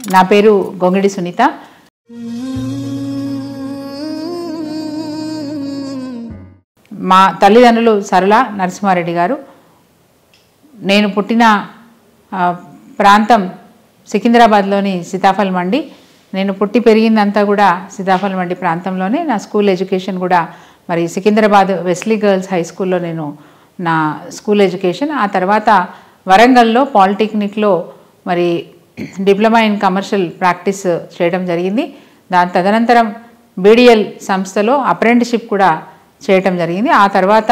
నా పేరు గొంగిడి సునీత మా తల్లిదండ్రులు సరళ నరసింహారెడ్డి గారు నేను పుట్టిన ఆ, ప్రాంతం సికింద్రాబాద్లోని సీతాఫల్ మండి నేను పుట్టి పెరిగిందంతా కూడా సీతాఫల్ మండి ప్రాంతంలోనే నా స్కూల్ ఎడ్యుకేషన్ కూడా మరి సికింద్రాబాద్ వెస్లీ గర్ల్స్ హై స్కూల్లో నేను నా స్కూల్ ఎడ్యుకేషన్ ఆ తర్వాత వరంగల్లో పాలిటెక్నిక్లో మరి డిప్లొమా ఇన్ కమర్షియల్ ప్రాక్టీస్ చేయడం జరిగింది దాని తదనంతరం బీడిఎల్ సంస్థలో అప్రెంటిషిప్ కూడా చేయటం జరిగింది ఆ తర్వాత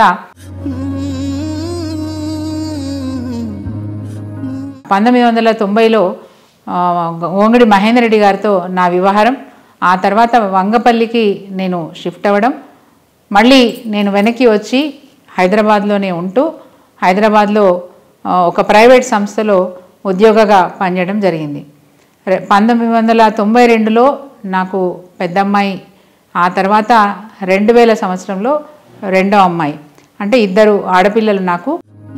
పంతొమ్మిది వందల తొంభైలో ఆ, ఓంగడి మహేందర్ రెడ్డి గారితో నా వివాహం ఆ తర్వాత వంగపల్లికి నేను షిఫ్ట్ అవ్వడం మళ్ళీ నేను వెనక్కి వచ్చి హైదరాబాద్లోనే ఉంటూ హైదరాబాద్లో ఆ, ఒక ప్రైవేట్ సంస్థలో ఉద్యోగగా పనిచేయడం జరిగింది రె- పంతొమ్మిది వందల తొంభై రెండులో నాకు పెద్ద అమ్మాయి ఆ తర్వాత రెండు వేల సంవత్సరంలో రెండో అమ్మాయి అంటే ఇద్దరు ఆడపిల్లలు నాకు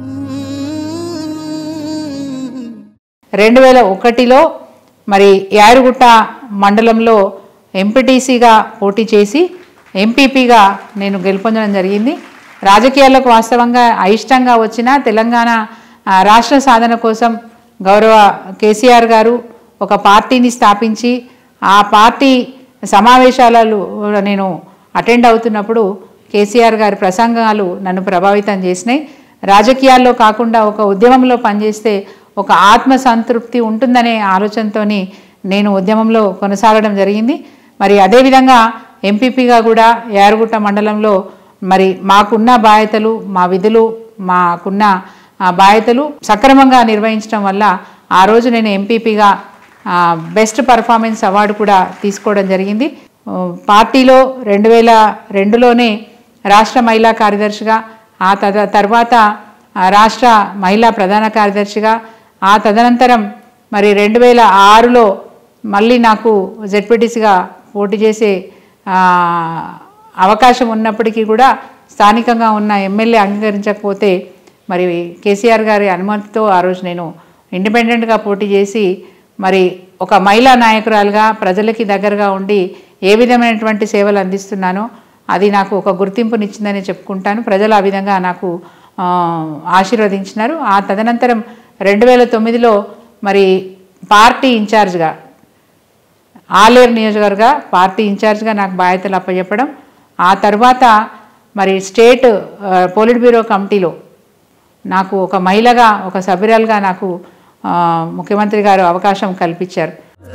రెండు వేల ఒకటిలో మరి యారుగుట్ట మండలంలో ఎంపీటీసీగా పోటీ చేసి ఎంపీపీగా నేను గెలుపొందడం జరిగింది రాజకీయాల్లోకి వాస్తవంగా అయిష్టంగా వచ్చిన తెలంగాణ ఆ, రాష్ట్ర సాధన కోసం గౌరవ కేసీఆర్ గారు ఒక పార్టీని స్థాపించి ఆ పార్టీ సమావేశాలలో నేను అటెండ్ అవుతున్నప్పుడు కేసీఆర్ గారి ప్రసంగాలు నన్ను ప్రభావితం చేసినాయి రాజకీయాల్లో కాకుండా ఒక ఉద్యమంలో పనిచేస్తే ఒక ఆత్మ సంతృప్తి ఉంటుందనే ఆలోచనతోని నేను ఉద్యమంలో కొనసాగడం జరిగింది మరి అదేవిధంగా ఎంపీపీగా కూడా యారుగుట్ట మండలంలో మరి మాకున్న బాధ్యతలు మా విధులు మాకున్న ఆ, బాధ్యతలు సక్రమంగా నిర్వహించడం వల్ల ఆ రోజు నేను ఎంపీపీగా బెస్ట్ పర్ఫార్మెన్స్ అవార్డు కూడా తీసుకోవడం జరిగింది ఆ, పార్టీలో రెండు వేల రెండులోనే రాష్ట్ర మహిళా కార్యదర్శిగా ఆ తద తర్వాత ఆ, రాష్ట్ర మహిళా ప్రధాన కార్యదర్శిగా ఆ తదనంతరం మరి రెండు వేల ఆరులో మళ్ళీ నాకు జెడ్పీటీసీగా పోటీ చేసే ఆ, అవకాశం ఉన్నప్పటికీ కూడా స్థానికంగా ఉన్న ఎమ్మెల్యే అంగీకరించకపోతే మరి కేసీఆర్ గారి అనుమతితో ఆ రోజు నేను ఇండిపెండెంట్గా పోటీ చేసి మరి ఒక మహిళా నాయకురాలుగా ప్రజలకి దగ్గరగా ఉండి ఏ విధమైనటువంటి సేవలు అందిస్తున్నానో అది నాకు ఒక గుర్తింపునిచ్చిందని చెప్పుకుంటాను ప్రజలు ఆ విధంగా నాకు ఆ, ఆశీర్వదించినారు ఆ తదనంతరం రెండు వేల తొమ్మిదిలో మరి పార్టీ ఇన్ఛార్జ్గా ఆలేరు నియోజకవర్గ పార్టీ ఇన్ఛార్జ్గా నాకు బాధ్యతలు అప్పచెప్పడం ఆ తర్వాత మరి స్టేట్ ఆ, పోలిట్ బ్యూరో కమిటీలో నాకు ఒక మహిళగా ఒక సభ్యురాలుగా నాకు ఆ, ముఖ్యమంత్రి గారు అవకాశం కల్పించారు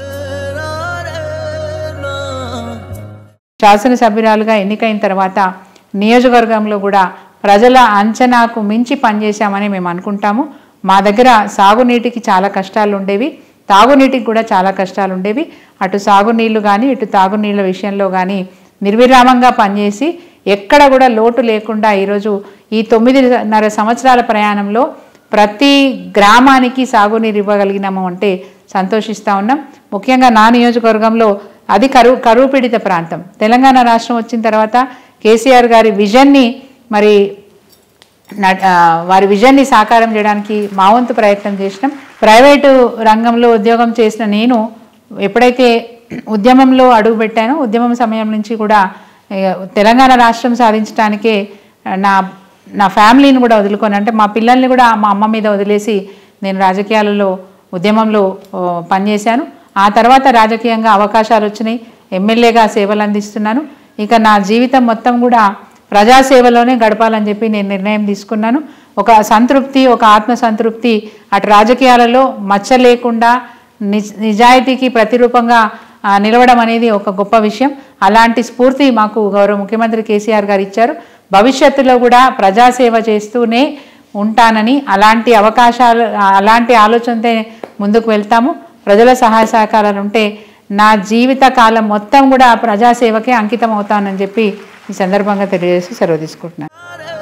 శాసనసభ్యురాలుగా ఎన్నికైన తర్వాత నియోజకవర్గంలో కూడా ప్రజల అంచనాకు మించి పనిచేశామని మేము అనుకుంటాము మా దగ్గర సాగునీటికి చాలా కష్టాలు ఉండేవి తాగునీటికి కూడా చాలా కష్టాలు ఉండేవి అటు సాగునీళ్లు కానీ ఇటు తాగునీళ్ళ విషయంలో కానీ నిర్విరామంగా పనిచేసి ఎక్కడ కూడా లోటు లేకుండా ఈరోజు ఈ తొమ్మిదిన్నర సంవత్సరాల ప్రయాణంలో ప్రతి గ్రామానికి సాగునీరు ఇవ్వగలిగినాము అంటే సంతోషిస్తూ ఉన్నాం ముఖ్యంగా నా నియోజకవర్గంలో అది కరువు కరువు పీడిత ప్రాంతం తెలంగాణ రాష్ట్రం వచ్చిన తర్వాత కేసీఆర్ గారి విజన్ని మరి న- ఆ, వారి విజన్ని సాకారం చేయడానికి మా వంతు ప్రయత్నం చేసినాం ప్రైవేటు రంగంలో ఉద్యోగం చేసిన నేను ఎప్పుడైతే ఉద్యమంలో అడుగుపెట్టానో ఉద్యమం సమయం నుంచి కూడా ఇక తెలంగాణ రాష్ట్రం సాధించడానికే నా నా ఫ్యామిలీని కూడా వదులుకొని అంటే మా పిల్లల్ని కూడా మా అమ్మ మీద వదిలేసి నేను రాజకీయాలలో ఉద్యమంలో ఓ, పనిచేశాను ఆ తర్వాత రాజకీయంగా అవకాశాలు వచ్చినాయి ఎమ్మెల్యేగా సేవలు అందిస్తున్నాను ఇక నా జీవితం మొత్తం కూడా ప్రజాసేవలోనే గడపాలని చెప్పి నేను నిర్ణయం తీసుకున్నాను ఒక సంతృప్తి ఒక ఆత్మ సంతృప్తి అటు రాజకీయాలలో మచ్చ లేకుండా నిజ నిజాయితీకి ప్రతిరూపంగా ఆ, నిలవడం అనేది ఒక గొప్ప విషయం అలాంటి స్ఫూర్తి మాకు గౌరవ ముఖ్యమంత్రి కేసీఆర్ గారు ఇచ్చారు భవిష్యత్తులో కూడా ప్రజాసేవ చేస్తూనే ఉంటానని అలాంటి అవకాశాలు అలాంటి ఆలోచనతో ముందుకు వెళ్తాము ప్రజల సహాయ సహకారాలు ఉంటే నా జీవిత కాలం మొత్తం కూడా ప్రజాసేవకే అంకితం అవుతానని చెప్పి ఈ సందర్భంగా తెలియజేసి సెలవు తీసుకుంటున్నాను